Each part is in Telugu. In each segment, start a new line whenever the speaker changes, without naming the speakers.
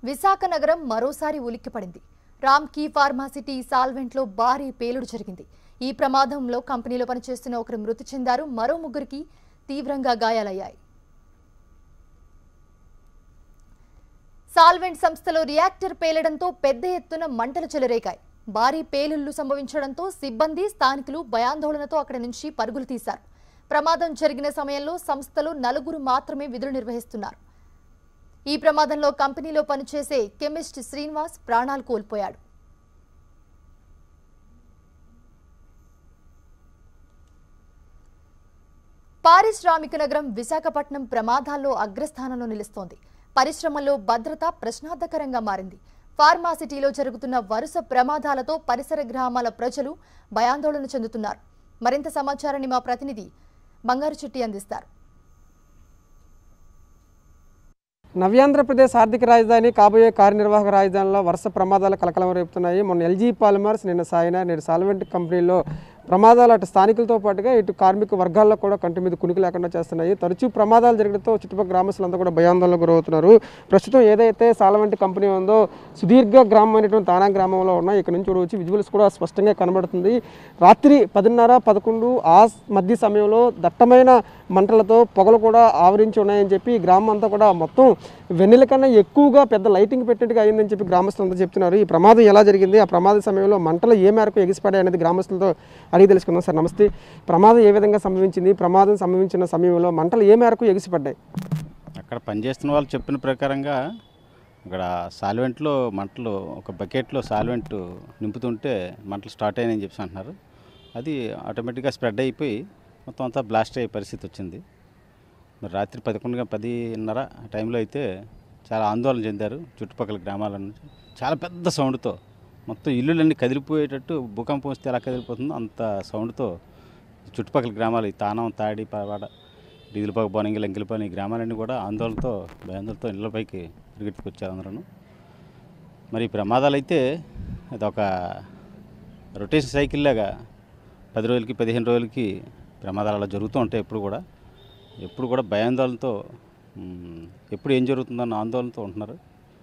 విశాఖ నగరం మరోసారి ఉలిక్కిపడింది రామ్ కీ ఫార్మాసిటీ సాల్వెంట్లో భారీ పేలుడు జరిగింది ఈ ప్రమాదంలో కంపెనీలో పనిచేస్తున్న ఒకరు మృతి చెందారు మరో ముగ్గురికి తీవ్రంగా గాయాలయ్యాయి సాల్వెంట్ సంస్థలో రియాక్టర్ పేలడంతో పెద్ద ఎత్తున మంటలు చెలరేగాయి భారీ పేలుళ్లు సంభవించడంతో సిబ్బంది స్థానికులు భయాందోళనతో అక్కడి నుంచి పరుగులు తీశారు ప్రమాదం జరిగిన సమయంలో సంస్థలో నలుగురు మాత్రమే విధులు నిర్వహిస్తున్నారు ఈ ప్రమాదంలో కంపెనీలో పనిచేసే కెమిస్ట్ శ్రీనివాస్ ప్రాణాలు కోల్పోయాడు పారిశ్రామిక నగరం విశాఖపట్నం ప్రమాదాల్లో అగ్రస్థానంలో నిలుస్తోంది పరిశ్రమల్లో భద్రత ప్రశ్నార్థకరంగా మారింది ఫార్మాసిటీలో జరుగుతున్న వరుస ప్రమాదాలతో పరిసర గ్రామాల ప్రజలు భయాందోళన చెందుతున్నారు మరింత సమాచారాన్ని మా ప్రతినిధి బంగారు చిట్టి అందిస్తారు
నవ్యాంధ్రప్రదేశ్ ఆర్థిక రాజధాని కాబోయే కార్యనిర్వాహక రాజధానిలో వరుస ప్రమాదాలు కలకలం రేపుతున్నాయి మొన్న ఎల్జీ పాలిమర్స్ నిన్న సాయిన నేడు సాల్వెంట్ కంపెనీలో ప్రమాదాలు అటు స్థానికులతో పాటుగా ఇటు కార్మిక వర్గాల్లో కూడా కంటి మీద కునికి లేకుండా చేస్తున్నాయి తరచూ ప్రమాదాలు జరగడంతో చుట్టుపక్కల గ్రామస్తులంతా కూడా భయాందోళనకు గురవుతున్నారు ప్రస్తుతం ఏదైతే సాల్వెంట్ కంపెనీ ఉందో సుదీర్ఘ గ్రామం అనేటువంటి తానా గ్రామంలో ఉన్నాయి ఇక్కడ నుంచి చూడవచ్చు విజువల్స్ కూడా స్పష్టంగా కనబడుతుంది రాత్రి పదిన్నర పదకొండు ఆ మధ్య సమయంలో దట్టమైన మంటలతో పొగలు కూడా ఆవరించి ఉన్నాయని చెప్పి ఈ గ్రామం అంతా కూడా మొత్తం వెన్నెల కన్నా ఎక్కువగా పెద్ద లైటింగ్ పెట్టినట్టుగా అయిందని చెప్పి గ్రామస్తులంతా చెప్తున్నారు ఈ ప్రమాదం ఎలా జరిగింది ఆ ప్రమాద సమయంలో మంటలు ఏ మేరకు ఎగిసిపడాయి అనేది గ్రామస్తులతో అడిగి తెలుసుకుందాం సార్ నమస్తే ప్రమాదం ఏ విధంగా సంభవించింది ప్రమాదం సంభవించిన సమయంలో మంటలు ఏ మేరకు ఎగిసిపడ్డాయి
అక్కడ పనిచేస్తున్న వాళ్ళు చెప్పిన ప్రకారంగా అక్కడ సాల్వెంట్లో మంటలు ఒక బకెట్లో సాల్వెంట్ నింపుతుంటే మంటలు స్టార్ట్ అయినాయని చెప్పి అంటున్నారు అది ఆటోమేటిక్గా స్ప్రెడ్ అయిపోయి మొత్తం అంతా బ్లాస్ట్ అయ్యే పరిస్థితి వచ్చింది మరి రాత్రి పదకొండుగా పదిన్నర ఆ టైంలో అయితే చాలా ఆందోళన చెందారు చుట్టుపక్కల గ్రామాల నుంచి చాలా పెద్ద సౌండ్తో మొత్తం ఇల్లులన్నీ కదిలిపోయేటట్టు భూకంపం వస్తే ఎలా కదిలిపోతుందో అంత సౌండ్తో చుట్టుపక్కల గ్రామాలు ఈ తానం తాడి పవాడ డీజిల్పాక బోనంగిల్ ఎంగిలిపాని ఈ గ్రామాలన్నీ కూడా ఆందోళనతో భయాందోళనతో ఇళ్ళపైకి పరిగెత్తుకొచ్చారు అందరూ మరి ఈ ప్రమాదాలు అయితే అదొక రొటేషన్ సైకిల్ లాగా పది రోజులకి పదిహేను రోజులకి ప్రమాదాలు అలా జరుగుతూ ఉంటాయి ఎప్పుడు కూడా ఎప్పుడు కూడా భయాందోళనతో మ్, ఎప్పుడు ఏం జరుగుతుందన్న ఆందోళనతో ఉంటున్నారు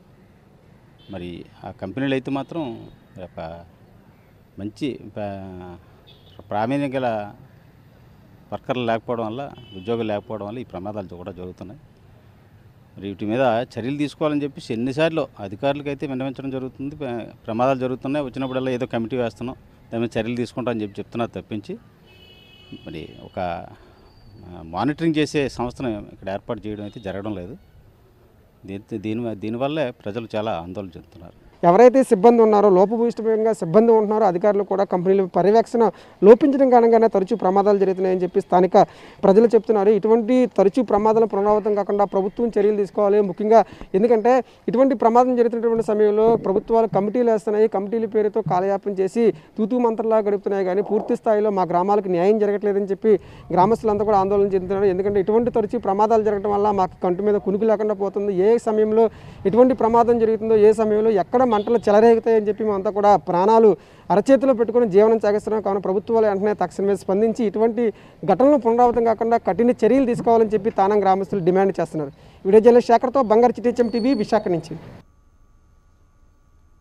మరి ఆ కంపెనీలు అయితే మాత్రం ఒక మంచి ప- ప్రావీణ్యం గల వర్కర్లు లేకపోవడం వల్ల ఉద్యోగులు లేకపోవడం వల్ల ఈ ప్రమాదాలు కూడా జరుగుతున్నాయి మరి వీటి మీద చర్యలు తీసుకోవాలని చెప్పేసి ఎన్నిసార్లు అధికారులకు అయితే విన్నవించడం జరుగుతుంది ప్ర- ప్రమాదాలు జరుగుతున్నాయి వచ్చినప్పుడల్లా ఏదో కమిటీ వేస్తున్నాం దాని మీద చర్యలు తీసుకుంటామని చెప్పి చెప్తున్నారు తప్పించి మరి ఒక ఆ, మానిటరింగ్ చేసే సంస్థను ఇక్కడ ఏర్పాటు చేయడం అయితే జరగడం లేదు దీని దీని దీనివల్లే ప్రజలు చాలా ఆందోళన చెందుతున్నారు
ఎవరైతే సిబ్బంది ఉన్నారో లోపభూయిష్టంగా సిబ్బంది ఉంటున్నారో అధికారులు కూడా కంపెనీల పర్యవేక్షణ లోపించడం కారణంగానే తరచూ ప్రమాదాలు జరుగుతున్నాయని చెప్పి స్థానిక ప్రజలు చెప్తున్నారు ఇటువంటి తరచూ ప్రమాదాలు పునరావృతం కాకుండా ప్రభుత్వం చర్యలు తీసుకోవాలి ముఖ్యంగా ఎందుకంటే ఇటువంటి ప్రమాదం జరుగుతున్నటువంటి సమయంలో ప్రభుత్వాలు కమిటీలు వేస్తున్నాయి కమిటీల పేరుతో కాలయాపన చేసి తూతూ మంత్రలా గడుపుతున్నాయి కానీ పూర్తి స్థాయిలో మా గ్రామాలకు న్యాయం జరగట్లేదని చెప్పి గ్రామస్తులంతా కూడా ఆందోళన చెందుతున్నారు ఎందుకంటే ఇటువంటి తరచూ ప్రమాదాలు జరగడం వల్ల మాకు కంటి మీద కునుకు లేకుండా పోతుంది ఏ సమయంలో ఎటువంటి ప్రమాదం జరుగుతుందో ఏ సమయంలో ఎక్కడ మంటలు చెలరేగుతాయని చెప్పి మేమంతా కూడా ప్రాణాలు అరచేతిలో పెట్టుకుని జీవనం సాగిస్తున్నాం కావున ప్రభుత్వాలు వెంటనే తక్షణమే స్పందించి ఇటువంటి ఘటనలు పునరావృతం కాకుండా కఠిన చర్యలు తీసుకోవాలని చెప్పి తానం గ్రామస్తులు డిమాండ్ చేస్తున్నారు వీడియో జర్నలిస్ట్ శేఖర్తో బంగారు చిటిహెచ్ఎం టీవీ విశాఖ నుంచి